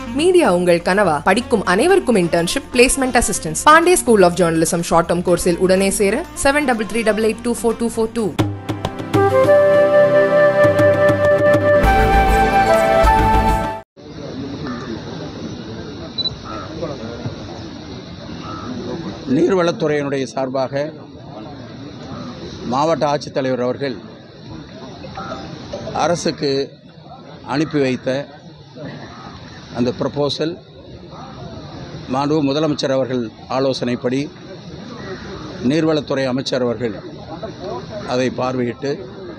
media உங்கள் கனவா படிக்கும் அனைவருக்கும் internship placement assistance Pandey school of journalism short term கோர்ஸில் உடனே சேர seven double three double eight two four two four two நீர்வளத்துறையினுடைய சார்பாக மாவட்ட ஆட்சித்தலைவர் அவர்கள் அரசுக்கு அனுப்பி வைத்த அந்த ப்ரப்போசல் மாண்பு முதலமைச்சர் அவர்கள் ஆலோசனைப்படி நீர்வளத்துறை அமைச்சர் அவர்கள் அதை பார்வையிட்டு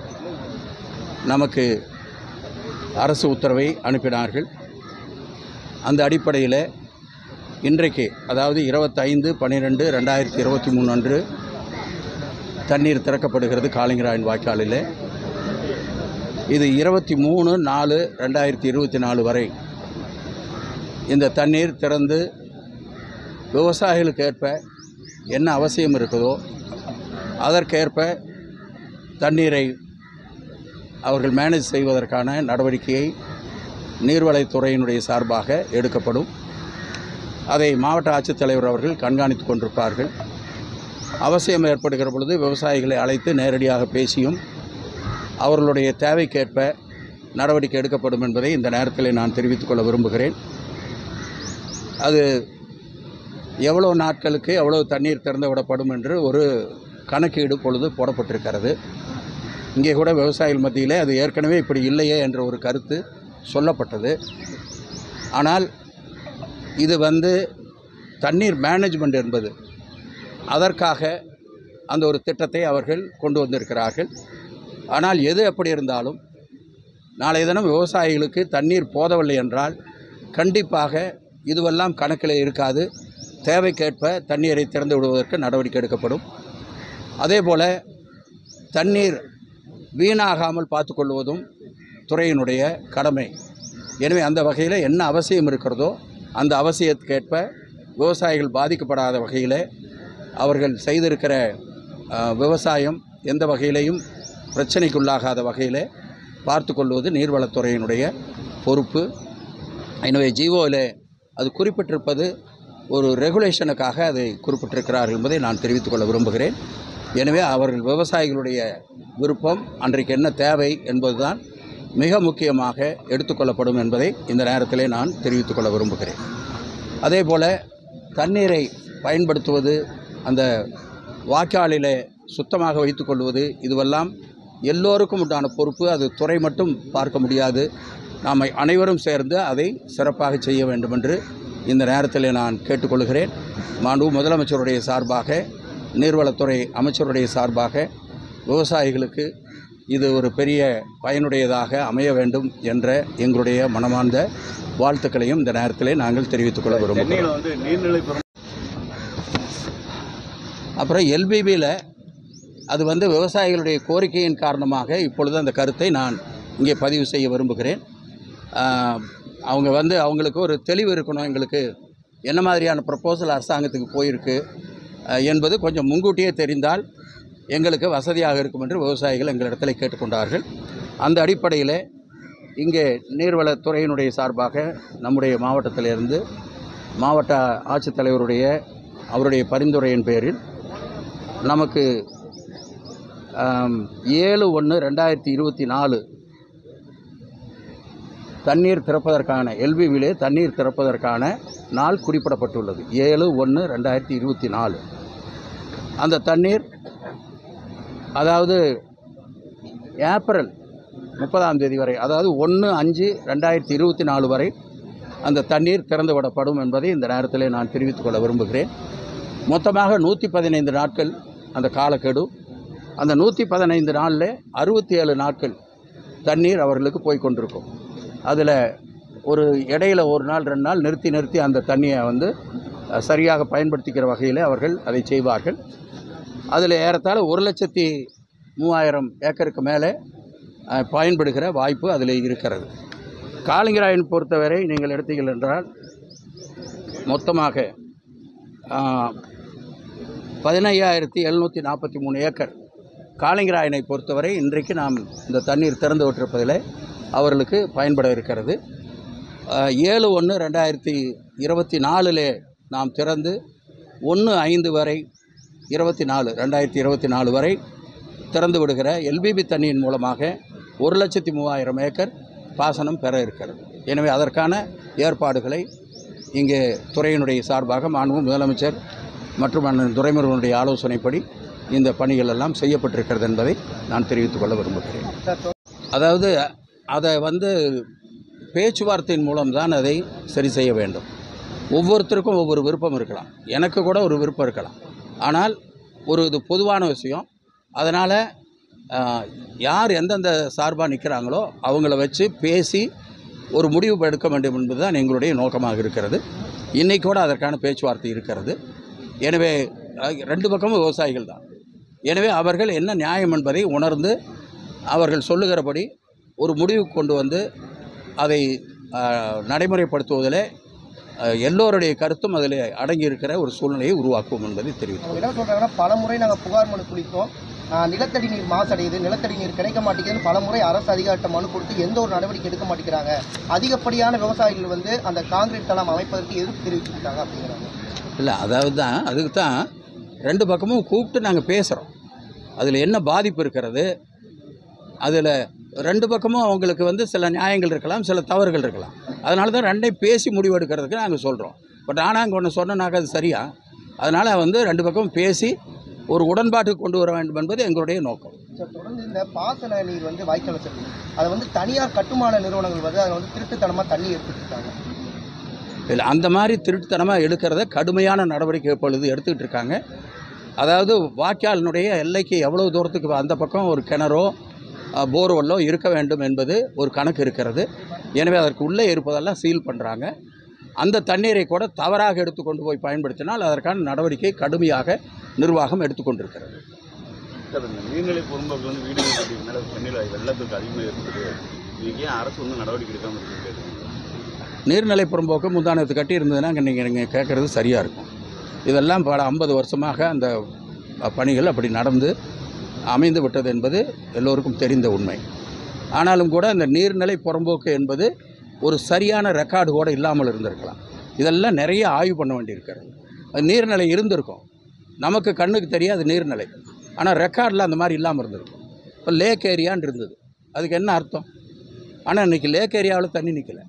நமக்கு அரசு உத்தரவை அனுப்பினார்கள் அந்த அடிப்படையில் இன்றைக்கு அதாவது இருபத்தைந்து பன்னிரெண்டு ரெண்டாயிரத்தி இருபத்தி மூணு அன்று தண்ணீர் திறக்கப்படுகிறது காளிங்கராயன் வாய்க்காலில் இது இருபத்தி மூணு நாலு ரெண்டாயிரத்தி இருபத்தி நாலு வரை இந்த தண்ணீர் திறந்து விவசாயிகளுக்கு ஏற்ப என்ன அவசியம் இருக்குதோ அதற்கேற்ப தண்ணீரை அவர்கள் மேனேஜ் செய்வதற்கான நடவடிக்கையை நீர்வளத்துறையினுடைய சார்பாக எடுக்கப்படும் அதை மாவட்ட ஆட்சித்தலைவர் அவர்கள் கண்காணித்து கொண்டிருப்பார்கள் அவசியம் ஏற்படுகிற பொழுது விவசாயிகளை அழைத்து நேரடியாக பேசியும் அவர்களுடைய தேவைக்கேற்ப நடவடிக்கை எடுக்கப்படும் என்பதை இந்த நேரத்தில் நான் தெரிவித்துக் கொள்ள விரும்புகிறேன் அது எவ்வளோ நாட்களுக்கு எவ்வளோ தண்ணீர் திறந்து விடப்படும் என்று ஒரு கணக்கீடு பொழுது போடப்பட்டிருக்கிறது இங்கே கூட விவசாயிகள் மத்தியிலே அது ஏற்கனவே இப்படி இல்லையே என்ற ஒரு கருத்து சொல்லப்பட்டது ஆனால் இது வந்து தண்ணீர் மேனேஜ்மெண்ட் என்பது அதற்காக அந்த ஒரு திட்டத்தை அவர்கள் கொண்டு வந்திருக்கிறார்கள் ஆனால் எது எப்படி இருந்தாலும் நாளைய தினம் விவசாயிகளுக்கு தண்ணீர் போதவில்லை என்றால் கண்டிப்பாக இதுவெல்லாம் கணக்கில் இருக்காது தேவைக்கேற்ப தண்ணீரை திறந்து விடுவதற்கு நடவடிக்கை எடுக்கப்படும் அதே போல் தண்ணீர் வீணாகாமல் பார்த்துக்கொள்வதும் துறையினுடைய கடமை எனவே அந்த வகையில் என்ன அவசியம் இருக்கிறதோ அந்த அவசியத்துக்கேற்ப விவசாயிகள் பாதிக்கப்படாத வகையில் அவர்கள் செய்திருக்கிற அஹ், விவசாயம் எந்த வகையிலையும் பிரச்சனைக்குள்ளாகாத வகையில் பார்த்து கொள்வது நீர்வளத்துறையினுடைய பொறுப்பு எனவே ஜிஓவில் அது குறிப்பிட்டிருப்பது ஒரு ரெகுலேஷனுக்காக அதை குறிப்பிட்டிருக்கிறார்கள் என்பதை நான் தெரிவித்துக் கொள்ள விரும்புகிறேன் எனவே அவர்கள் விவசாயிகளுடைய விருப்பம் அன்றைக்கு என்ன தேவை என்பதுதான் மிக முக்கியமாக எடுத்துக்கொள்ளப்படும் என்பதை இந்த நேரத்திலே நான் தெரிவித்துக் கொள்ள விரும்புகிறேன் அதே போல் தண்ணீரை பயன்படுத்துவது அந்த வாய்க்காலிலே சுத்தமாக வைத்துக்கொள்வது இதுவெல்லாம் எல்லோருக்கும் உண்டான பொறுப்பு அது துறை மட்டும் பார்க்க முடியாது நாம் அனைவரும் சேர்ந்து அதை சிறப்பாக செய்ய வேண்டும் என்று இந்த நேரத்தில் நான் கேட்டுக்கொள்கிறேன் மாண்பு முதலமைச்சருடைய சார்பாக நீர்வளத்துறை அமைச்சருடைய சார்பாக விவசாயிகளுக்கு இது ஒரு பெரிய பயனுடையதாக அமைய வேண்டும் என்ற எங்களுடைய மனமார்ந்த வாழ்த்துக்களையும் இந்த நேரத்திலே நாங்கள் தெரிவித்துக் கொள்ள விரும்புகிறோம் சென்னையில் வந்து நீர்நிலை பெரும் அப்புறம் எல்பிபியில் அது வந்து விவசாயிகளுடைய கோரிக்கையின் காரணமாக இப்பொழுது அந்த கருத்தை நான் இங்கே பதிவு செய்ய விரும்புகிறேன் ஆஹ், அவங்க வந்து அவங்களுக்கு ஒரு தெளிவு இருக்கணும் எங்களுக்கு என்ன மாதிரியான ப்ரப்போசல் அரசாங்கத்துக்கு போயிருக்கு ஆஹ், என்பது கொஞ்சம் முன்கூட்டியே தெரிந்தால் எங்களுக்கு வசதியாக இருக்கும் என்று விவசாயிகள் எங்களிடத்தில் கேட்டுக்கொண்டார்கள் அந்த அடிப்படையில் இங்கே நீர்வளத்துறையினுடைய சார்பாக நம்முடைய மாவட்டத்திலிருந்து மாவட்ட ஆட்சித்தலைவருடைய அவருடைய பரிந்துரையின் பேரில் நமக்கு ஆம், ஏழு ஒன்று ரெண்டாயிரத்தி இருபத்தி நாலு தண்ணீர் திறப்பதற்கான எல்பிவிலே தண்ணீர் திறப்பதற்கான நாள் குறிப்பிடப்பட்டுள்ளது ஏழு ஒன்று ரெண்டாயிரத்தி இருபத்தி நாலு அந்த தண்ணீர் அதாவது ஏப்ரல் முப்பதாம் தேதி வரை அதாவது ஒன்று அஞ்சு ரெண்டாயிரத்தி இருபத்தி நாலு வரை அந்த தண்ணீர் திறந்து விடப்படும் என்பதை இந்த நேரத்தில் நான் தெரிவித்துக் கொள்ள விரும்புகிறேன் மொத்தமாக நூற்றி பதினைந்து நாட்கள் அந்த காலக்கெடு அந்த நூற்றி பதினைந்து நாளில் அறுபத்தி ஏழு நாட்கள் தண்ணீர் அவர்களுக்கு போய் கொண்டிருக்கும் அதில் ஒரு இடையில ஒரு நாள் ரெண்டு நாள் நிறுத்தி நிறுத்தி அந்த தண்ணியை வந்து அஹ், சரியாக பயன்படுத்திக்கிற வகையில் அவர்கள் அதை செய்வார்கள் அதில் ஏறத்தாழ ஒரு லட்சத்தி மூவாயிரம் ஏக்கருக்கு மேலே அஹ், பயன்படுகிற வாய்ப்பு அதில் இருக்கிறது காளிங்கராயன் பொறுத்தவரை நீங்கள் எடுத்தீர்கள் என்றால் மொத்தமாக ஆஹ், பதினையாயிரத்தி எழுநூற்றி நாற்பத்தி மூணு ஏக்கர் காளிங்கராயனை பொறுத்தவரை இன்றைக்கு நாம் இந்த தண்ணீர் திறந்து விட்டிருப்பதில் அவர்களுக்கு பயன்பட இருக்கிறது அஹ், ஏழு ஒன்று ரெண்டாயிரத்தி இருபத்தி நாலில் நாம் திறந்து ஒன்று ஐந்து வரை இருபத்தி நாலு ரெண்டாயிரத்தி இருபத்தி நாலு வரை திறந்து விடுகிற எல்பிபி தண்ணியின் மூலமாக ஒரு லட்சத்தி மூவாயிரம் ஏக்கர் பாசனம் பெற இருக்கிறது எனவே அதற்கான ஏற்பாடுகளை இங்கே துறையினுடைய சார்பாக மாண்பு முதலமைச்சர் மற்றும் அண்ணன் துரைமுருகனுடைய ஆலோசனைப்படி இந்த பணிகள் எல்லாம் செய்யப்பட்டிருக்கிறது என்பதை நான் தெரிவித்துக் கொள்ள விரும்புகிறேன் அதாவது அதை வந்து பேச்சுவார்த்தையின் மூலம்தான் அதை சரி செய்ய வேண்டும் ஒவ்வொருத்தருக்கும் ஒவ்வொரு விருப்பம் இருக்கலாம் எனக்கு கூட ஒரு விருப்பம் இருக்கலாம் ஆனால் ஒரு இது பொதுவான விஷயம் அதனால் யார் எந்தெந்த சார்பாக நிற்கிறாங்களோ அவங்கள வச்சு பேசி ஒரு முடிவு எடுக்க வேண்டும் என்பதுதான் எங்களுடைய நோக்கமாக இருக்கிறது இன்னைக்கு கூட அதற்கான பேச்சுவார்த்தை இருக்கிறது எனவே அஹ், ரெண்டு பக்கமும் விவசாயிகள் தான் எனவே அவர்கள் என்ன நியாயம் என்பதை உணர்ந்து அவர்கள் சொல்லுகிறபடி ஒரு முடிவுக்கு கொண்டு வந்து அதை அஹ், நடைமுறைப்படுத்துவதில் அஹ், எல்லோருடைய கருத்தும் அதில் அடங்கியிருக்கிற ஒரு சூழ்நிலையை உருவாக்குவோம் என்பதை தெரிவித்தோம் அவங்க என்ன சொல்றாங்கன்னா பல முறை நாங்கள் புகார் மனு கொடுத்தோம் ஆஹ் நிலத்தடி நீர் மாசடையுது நிலத்தடி நீர் கிடைக்க மாட்டேங்குதுன்னு பல முறை அரசு அதிகாரிட்ட மனு கொடுத்து எந்த ஒரு நடவடிக்கை எடுக்க மாட்டேங்கிறாங்க அதிகப்படியான விவசாயிகள் வந்து அந்த காங்கிரீட் தளம் அமைப்பதற்கு எதிர்ப்பு தெரிவிச்சிருக்காங்க அப்படிங்கிறாங்க இல்லை அதாவது தான் அதுக்கு தான் ரெண்டு பக்கமும் கூப்பிட்டு நாங்கள் பேசுகிறோம் அதில் என்ன பாதிப்பு இருக்கிறது அதில் ரெண்டு பக்கமும் அவங்களுக்கு வந்து சில நியாயங்கள் இருக்கலாம் சில தவறுகள் இருக்கலாம் அதனால தான் ரெண்டையும் பேசி முடிவெடுக்கிறதுக்கு நாங்கள் சொல்கிறோம் பட் ஆனால் அங்கே ஒன்று சொன்னனாக்க அது சரியா அதனால் வந்து ரெண்டு பக்கமும் பேசி ஒரு உடன்பாட்டுக்கு கொண்டு வர வேண்டும் என்பது எங்களுடைய நோக்கம் சார் தொடர்ந்து இந்த பாசன நீர் வந்து வாய்க்கால் வச்சிருக்கு அதை வந்து தனியார் கட்டுமான நிறுவனங்கள் வந்து அதை வந்து திருட்டுத்தனமாக தண்ணி எடுத்துட்டு இருக்காங்க இல்லை அந்த மாதிரி திருட்டுத்தனமாக எடுக்கிறத கடுமையான நடவடிக்கை இப்பொழுது எடுத்துக்கிட்டு இருக்காங்க அதாவது வாய்க்காலினுடைய எல்லைக்கு எவ்வளவு தூரத்துக்கு அந்த பக்கம் ஒரு கிணறோ அஹ், போர்வெல்லோ இருக்க வேண்டும் என்பது ஒரு கணக்கு இருக்கிறது எனவே அதற்கு உள்ளே இருப்பதெல்லாம் சீல் பண்ணுறாங்க அந்த தண்ணீரை கூட தவறாக எடுத்துக்கொண்டு போய் பயன்படுத்தினால் அதற்கான நடவடிக்கை கடுமையாக நிர்வாகம் எடுத்துக்கொண்டிருக்கிறது சார் இந்த நீர்நிலை பொறும்போக்கு வந்து வீடுகள் கட்டினால சென்னையில் வெள்ளத்துக்கு அதிகமாக ஏற்படுது இதுக்கு ஏன் அரசு வந்து நடவடிக்கை எடுக்காமல் இருக்கு கேட்குறீங்க நீர்நிலை புறம்போக்கு முந்தானத்து கட்டி இருந்ததுன்னா நீங்கள் நீங்கள் கேட்குறது சரியாக இருக்கும் இதெல்லாம் பல ஐம்பது வருஷமாக அந்த அஹ், பணிகள் அப்படி நடந்து அமைந்து விட்டது என்பது எல்லோருக்கும் தெரிந்த உண்மை ஆனாலும் கூட அந்த நீர்நிலை புறம்போக்கு என்பது ஒரு சரியான ரெக்கார்டு கூட இல்லாமல் இருந்திருக்கலாம் இதெல்லாம் நிறைய ஆய்வு பண்ண வேண்டியிருக்கிறது அது நீர்நிலை இருந்திருக்கும் நமக்கு கண்ணுக்கு தெரியாது நீர்நிலை ஆனால் ரெக்கார்டில் அந்த மாதிரி இல்லாமல் இருந்திருக்கும் இப்போ லேக் ஏரியான்னு இருந்தது அதுக்கு என்ன அர்த்தம் ஆனால் இன்றைக்கி லேக் ஏரியாவில் தண்ணி நிற்கலை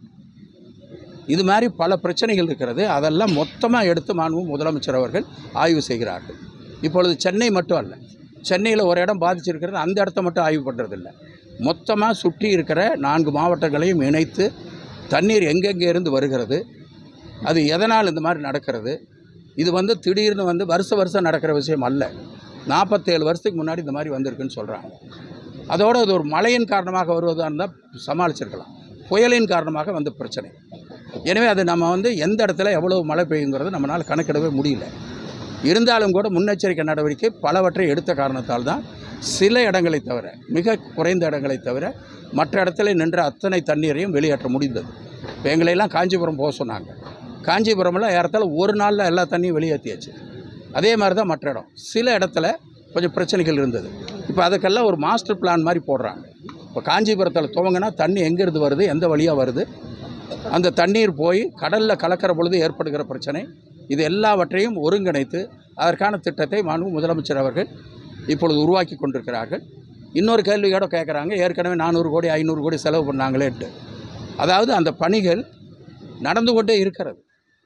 இது மாதிரி பல பிரச்சனைகள் இருக்கிறது அதெல்லாம் மொத்தமாக எடுத்து மாண்பு முதலமைச்சர் அவர்கள் ஆய்வு செய்கிறார்கள் இப்பொழுது சென்னை மட்டும் அல்ல சென்னையில் ஒரு இடம் பாதிச்சிருக்கிறது அந்த இடத்த மட்டும் ஆய்வு பண்ணுறதில்ல மொத்தமாக சுற்றி இருக்கிற நான்கு மாவட்டங்களையும் இணைத்து தண்ணீர் எங்கெங்கே இருந்து வருகிறது அது எதனால் இந்த மாதிரி நடக்கிறது இது வந்து திடீர்னு வந்து வருஷ வருஷம் நடக்கிற விஷயம் அல்ல நாற்பத்தேழு வருஷத்துக்கு முன்னாடி இந்த மாதிரி வந்திருக்குன்னு சொல்கிறாங்க அதோடு அது ஒரு மழையின் காரணமாக வருவதாக இருந்தால் சமாளிச்சிருக்கலாம் புயலின் காரணமாக வந்த பிரச்சனை எனவே அது நம்ம வந்து எந்த இடத்துல எவ்வளவு மழை பெய்யுங்கிறது நம்மளால் கணக்கிடவே முடியல இருந்தாலும் கூட முன்னெச்சரிக்கை நடவடிக்கை பலவற்றை எடுத்த காரணத்தால் தான் சில இடங்களை தவிர மிக குறைந்த இடங்களை தவிர மற்ற இடத்துல நின்ற அத்தனை தண்ணீரையும் வெளியேற்ற முடிந்தது இப்போ எங்களையெல்லாம் காஞ்சிபுரம் போக சொன்னாங்க காஞ்சிபுரமில் ஏறத்தாழ ஒரு நாளில் எல்லா தண்ணியும் வெளியேற்றியாச்சு அதே மாதிரி தான் மற்ற இடம் சில இடத்துல கொஞ்சம் பிரச்சனைகள் இருந்தது இப்போ அதுக்கெல்லாம் ஒரு மாஸ்டர் பிளான் மாதிரி போடுறாங்க இப்போ காஞ்சிபுரத்தில் துவங்கினா தண்ணி எங்கேருந்து வருது எந்த வழியாக வருது அந்த தண்ணீர் போய் கடலில் கலக்கிற பொழுது ஏற்படுகிற பிரச்சனை இது எல்லாவற்றையும் ஒருங்கிணைத்து அதற்கான திட்டத்தை மாண்பு முதலமைச்சர் அவர்கள் இப்பொழுது உருவாக்கி கொண்டிருக்கிறார்கள் இன்னொரு கேள்வியோட கேட்குறாங்க ஏற்கனவே நானூறு கோடி ஐநூறு கோடி செலவு பண்ணாங்களேன்ட்டு அதாவது அந்த பணிகள் நடந்து கொண்டே இருக்கிறது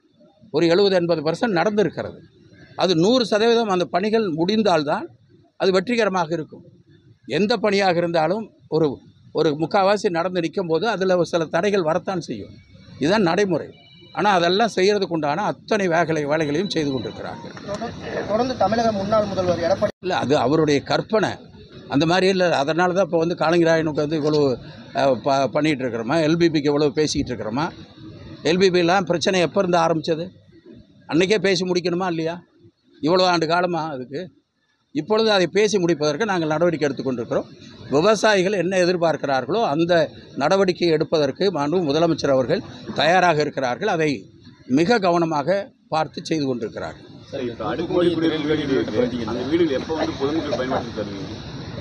ஒரு எழுபது எண்பது பர்சன்ட் நடந்திருக்கிறது அது நூறு சதவீதம் அந்த பணிகள் முடிந்தால்தான் அது வெற்றிகரமாக இருக்கும் எந்த பணியாக இருந்தாலும் ஒரு ஒரு முக்கால்வாசி நடந்து நிற்கும் போது அதில் சில தடைகள் வரத்தான் செய்யும் இதுதான் நடைமுறை ஆனால் அதெல்லாம் செய்கிறதுக்கு உண்டான அத்தனை வேலை வேலைகளையும் செய்து கொண்டிருக்கிறார்கள் தொடர்- தொடர்ந்து தமிழக முன்னாள் முதல்வர் எடப்பாடி இல்லை அது அவருடைய கற்பனை அந்த மாதிரி இல்லை அதனால தான் இப்போ வந்து காலங்கிராயனுக்கு வந்து இவ்வளோ அஹ், ப பண்ணிகிட்டு இருக்கிறோமா எல்பிபிக்கு இவ்வளோ பேசிக்கிட்டு இருக்கிறோமா எல்பிபிலாம் பிரச்சனை எப்போ இருந்து ஆரம்பித்தது அன்றைக்கே பேசி முடிக்கணுமா இல்லையா இவ்வளோ ஆண்டு காலமா அதுக்கு இப்பொழுது அதை பேசி முடிப்பதற்கு நாங்கள் நடவடிக்கை எடுத்துக்கொண்டிருக்கிறோம் விவசாயிகள் என்ன எதிர்பார்க்கிறார்களோ அந்த நடவடிக்கை எடுப்பதற்கு மாண்பு முதலமைச்சர் அவர்கள் தயாராக இருக்கிறார்கள் அதை மிக கவனமாக பார்த்து செய்து கொண்டிருக்கிறார்கள் சார் இப்போ அடுக்குமாடி குடியிருப்பு வீடு இருக்கு அந்த வீடுகள் எப்போ வந்து பொதுமக்கள் பயன்படுத்தி தருவீங்க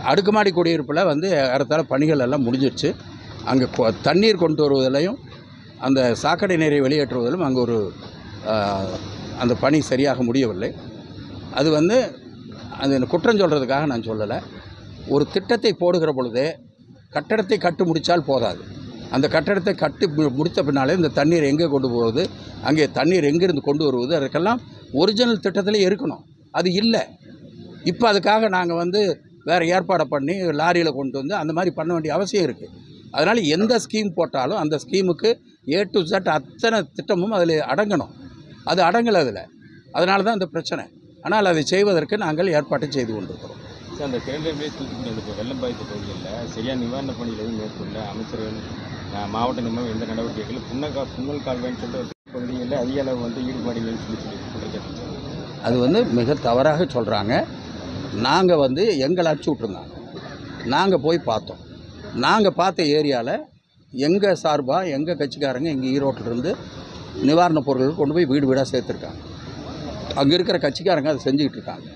அடுக்குமாடி குடியிருப்பில் வந்து ஏறத்தாழ பணிகள் எல்லாம் முடிஞ்சிருச்சு அங்கே கொ- தண்ணீர் கொண்டு வருவதிலையும் அந்த சாக்கடை நீரை வெளியேற்றுவதிலும் அங்கே ஒரு ஆஹ், அந்த பணி சரியாக முடியவில்லை அது வந்து அது குற்றம் சொல்கிறதுக்காக நான் சொல்லலை ஒரு திட்டத்தை போடுகிற பொழுதே கட்டடத்தை கட்டு முடித்தால் போதாது அந்த கட்டடத்தை கட்டி மு- முடித்த பின்னாலே இந்த தண்ணீர் எங்கே கொண்டு போவது அங்கே தண்ணீர் எங்கேருந்து கொண்டு வருவது அதற்கெல்லாம் ஒரிஜினல் திட்டத்திலே இருக்கணும் அது இல்லை இப்போ அதுக்காக நாங்கள் வந்து வேறு ஏற்பாடை பண்ணி லாரியில் கொண்டு வந்து அந்த மாதிரி பண்ண வேண்டிய அவசியம் இருக்குது அதனால் எந்த ஸ்கீம் போட்டாலும் அந்த ஸ்கீமுக்கு ஏ டு Z அத்தனை திட்டமும் அதில் அடங்கணும் அது அடங்கலை அதில் அதனால தான் இந்த பிரச்சனை ஆனால் அதை செய்வதற்கு நாங்கள் ஏற்பாட்டை செய்து கொண்டிருக்கிறோம் சார் அந்த தேர்தலே தூத்துக்குடி அந்த வெள்ளம் பாதித்த பகுதிகளில் சரியாக நிவாரண பணிகள் எதுவும் மேற்கொள்ள அமைச்சர்கள் அஹ், மாவட்ட நிர்வாகம் எந்த நடவடிக்கைகளும் புன்னகா புன்னல் கால்வாய்ன்னு சொல்லிட்டு ஒரு பகுதிகளில் அதிக அளவு வந்து ஈடுபாடு இல்லைன்னு சொல்லி சொல்லி குற்றச்சாட்டு அது வந்து மிக தவறாக சொல்கிறாங்க நாங்கள் வந்து எங்களை அடிச்சு விட்ருந்தாங்க நாங்கள் போய் பார்த்தோம் நாங்கள் பார்த்த ஏரியாவில் எங்கள் சார்பாக எங்கள் கட்சிக்காரங்க எங்கள் ஈரோட்டிலிருந்து நிவாரணப் பொருட்கள் கொண்டு போய் வீடு வீடாக சேர்த்துருக்காங்க அங்கே இருக்கிற கட்சிக்காரங்க அதை செஞ்சுக்கிட்டு இருக்காங்க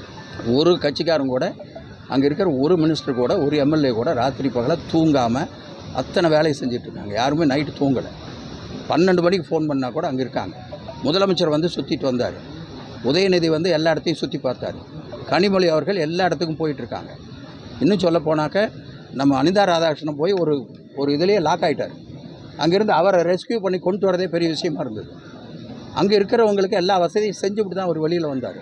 ஒரு கட்சிக்காரங்க கூட அங்கே இருக்கிற ஒரு மினிஸ்டர் கூட ஒரு எம்எல்ஏ கூட ராத்திரி பகலாக தூங்காமல் அத்தனை வேலையை செஞ்சுட்டு இருக்காங்க யாருமே நைட்டு தூங்கலை பன்னெண்டு மணிக்கு ஃபோன் பண்ணால் கூட அங்கே இருக்காங்க முதலமைச்சர் வந்து சுற்றிட்டு வந்தார் உதயநிதி வந்து எல்லா இடத்தையும் சுற்றி பார்த்தாரு கனிமொழி அவர்கள் எல்லா இடத்துக்கும் போயிட்டு இருக்காங்க இன்னும் சொல்ல போனாக்க நம்ம அனிதா ராதாகிருஷ்ணன் போய் ஒரு ஒரு இதுலேயே லாக் ஆகிட்டார் அங்கேருந்து அவரை ரெஸ்கியூ பண்ணி கொண்டு வரதே பெரிய விஷயமா இருந்தது அங்கே இருக்கிறவங்களுக்கு எல்லா வசதியும் செஞ்சுவிட்டு தான் அவர் வெளியில் வந்தார்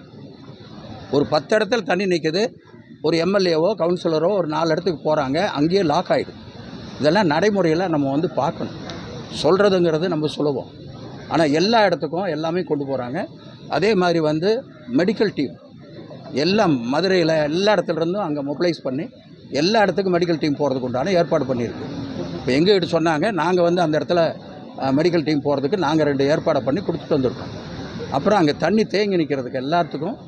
ஒரு பத்து இடத்துல தண்ணி நிற்குது ஒரு எம்எல்ஏவோ கவுன்சிலரோ ஒரு நாலு இடத்துக்கு போகிறாங்க அங்கேயே லாக் ஆகிடும் இதெல்லாம் நடைமுறையில் நம்ம வந்து பார்க்கணும் சொல்கிறதுங்கிறது நம்ம சுலபம் ஆனால் எல்லா இடத்துக்கும் எல்லாமே கொண்டு போகிறாங்க அதே மாதிரி வந்து மெடிக்கல் டீம் எல்லாம் மதுரையில் எல்லா இடத்துல இருந்தும் அங்கே மொபிலைஸ் பண்ணி எல்லா இடத்துக்கும் மெடிக்கல் டீம் போகிறதுக்கு உண்டான ஏற்பாடு பண்ணியிருக்கு இப்போ எங்ககிட்ட சொன்னாங்க நாங்கள் வந்து அந்த இடத்துல மெடிக்கல் டீம் போகிறதுக்கு நாங்கள் ரெண்டு ஏற்பாடை பண்ணி கொடுத்துட்டு வந்திருக்கோம் அப்புறம் அங்கே தண்ணி தேங்கி நிற்கிறதுக்கு எல்லாத்துக்கும்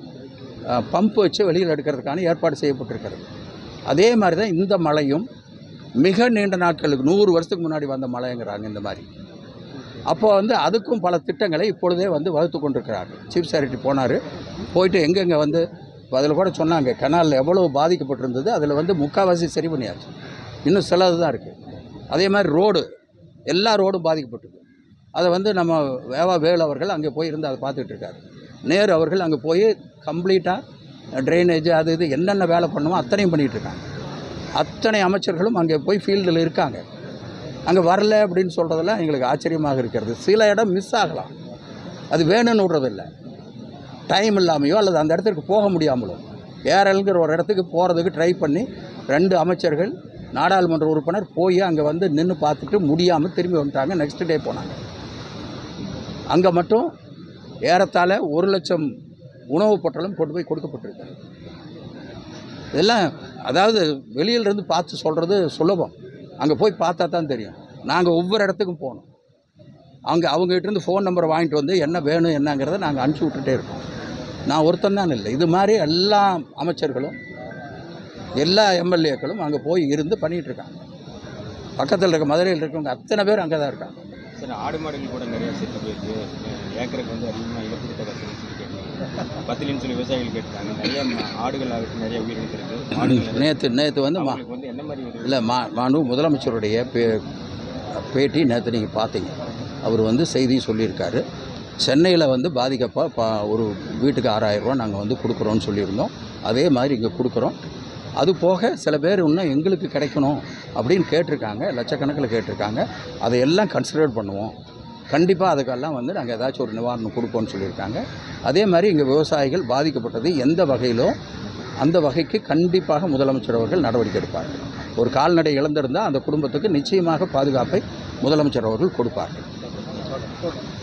பம்ப் வச்சு வெளியில் எடுக்கிறதுக்கான ஏற்பாடு செய்யப்பட்டிருக்கிறது அதே மாதிரி தான் இந்த மழையும் மிக நீண்ட நாட்களுக்கு நூறு வருஷத்துக்கு முன்னாடி வந்த மழைங்கிறாங்க இந்த மாதிரி அப்போ வந்து அதுக்கும் பல திட்டங்களை இப்பொழுதே வந்து வகுத்து கொண்டிருக்கிறார்கள் சீஃப் செக்ரட்டரி போனார் போயிட்டு எங்கெங்கே வந்து அதில் கூட சொன்னாங்க கனாலில் எவ்வளோ பாதிக்கப்பட்டிருந்தது அதில் வந்து முக்கால்வாசி சரி பண்ணியாச்சு இன்னும் சிலது தான் இருக்குது அதே மாதிரி ரோடு எல்லா ரோடும் பாதிக்கப்பட்டது அதை வந்து நம்ம வேவா வேல் அவர்கள் அங்கே போய் இருந்து அதை பார்த்துட்டு இருக்காரு நேரு அவர்கள் அங்கே போய் கம்ப்ளீட்டாக ட்ரைனேஜ் அது இது என்னென்ன வேலை பண்ணுமோ அத்தனையும் பண்ணிகிட்டு இருக்காங்க அத்தனை அமைச்சர்களும் அங்கே போய் ஃபீல்டில் இருக்காங்க அங்கே வரல அப்படின்னு சொல்கிறதெல்லாம் எங்களுக்கு ஆச்சரியமாக இருக்கிறது சில இடம் மிஸ் ஆகலாம் அது வேணும்னு விடுறதில்ல டைம் இல்லாமையோ அல்லது அந்த இடத்துக்கு போக முடியாமலோ ஏரல்ங்கிற ஒரு இடத்துக்கு போகிறதுக்கு ட்ரை பண்ணி ரெண்டு அமைச்சர்கள் நாடாளுமன்ற உறுப்பினர் போய் அங்கே வந்து நின்று பார்த்துட்டு முடியாமல் திரும்பி வந்துட்டாங்க நெக்ஸ்ட் டே போனாங்க அங்கே மட்டும் ஏறத்தாழ ஒரு லட்சம் உணவுப் பொட்டலம் கொண்டு போய் கொடுக்கப்பட்டிருக்கு இதெல்லாம் அதாவது வெளியிலிருந்து பார்த்து சொல்கிறது சுலபம் அங்கே போய் பார்த்தா தான் தெரியும் நாங்கள் ஒவ்வொரு இடத்துக்கும் போனோம் அங்கே அவங்ககிட்டருந்து ஃபோன் நம்பரை வாங்கிட்டு வந்து என்ன வேணும் என்னங்கிறத நாங்கள் அனுப்பிச்சி விட்டுட்டே இருக்கோம் நான் ஒருத்தன் தான் இல்லை இது மாதிரி எல்லா அமைச்சர்களும் எல்லா எம்எல்ஏக்களும் அங்கே போய் இருந்து பண்ணிகிட்டு இருக்காங்க பக்கத்தில் இருக்க மதுரையில் இருக்கவங்க அத்தனை பேர் அங்கே தான் இருக்காங்க சார் ஆடு மாடுகள் கூட நிறைய செத்து போயிருக்கு அஹ், ஏக்கருக்கு வந்து அதிகமாக இழப்பீடு தொகை சொல்லி சொல்லி கேட்டாங்க பத்திலின்னு சொல்லி விவசாயிகள் கேட்டாங்க நிறைய ம- ஆடுகள் ஆகட்டும் நிறைய உயிரிழந்திருக்கு மாடுகள் நேற்று நேற்று வந்து மா அவங்களுக்கு வந்து என்ன மாதிரி ஒரு இல்லை மா மாண்பு முதலமைச்சருடைய பே பேட்டி நேற்று நீங்கள் பார்த்தீங்க அவர் வந்து செய்தி சொல்லியிருக்காரு சென்னையில் வந்து பாதிக்கப்பா பா ஒரு வீட்டுக்கு ஆறாயிரம் ரூபா நாங்கள் வந்து கொடுக்குறோன்னு சொல்லியிருந்தோம் அதே மாதிரி இங்கே கொடுக்குறோம் அது போக சில பேர் இன்னும் எங்களுக்கு கிடைக்கணும் அப்படின்னு கேட்டிருக்காங்க லட்சக்கணக்கில் கேட்டிருக்காங்க அதையெல்லாம் கன்சிடர் பண்ணுவோம் கண்டிப்பாக அதுக்கெல்லாம் வந்து நாங்கள் ஏதாச்சும் ஒரு நிவாரணம் கொடுப்போம்னு சொல்லியிருக்காங்க அதே மாதிரி இங்கே விவசாயிகள் பாதிக்கப்பட்டது எந்த வகையிலோ அந்த வகைக்கு கண்டிப்பாக முதலமைச்சர் அவர்கள் நடவடிக்கை எடுப்பார்கள் ஒரு கால்நடை இழந்திருந்தால் அந்த குடும்பத்துக்கு நிச்சயமாக பாதுகாப்பை முதலமைச்சர் அவர்கள் கொடுப்பார்கள்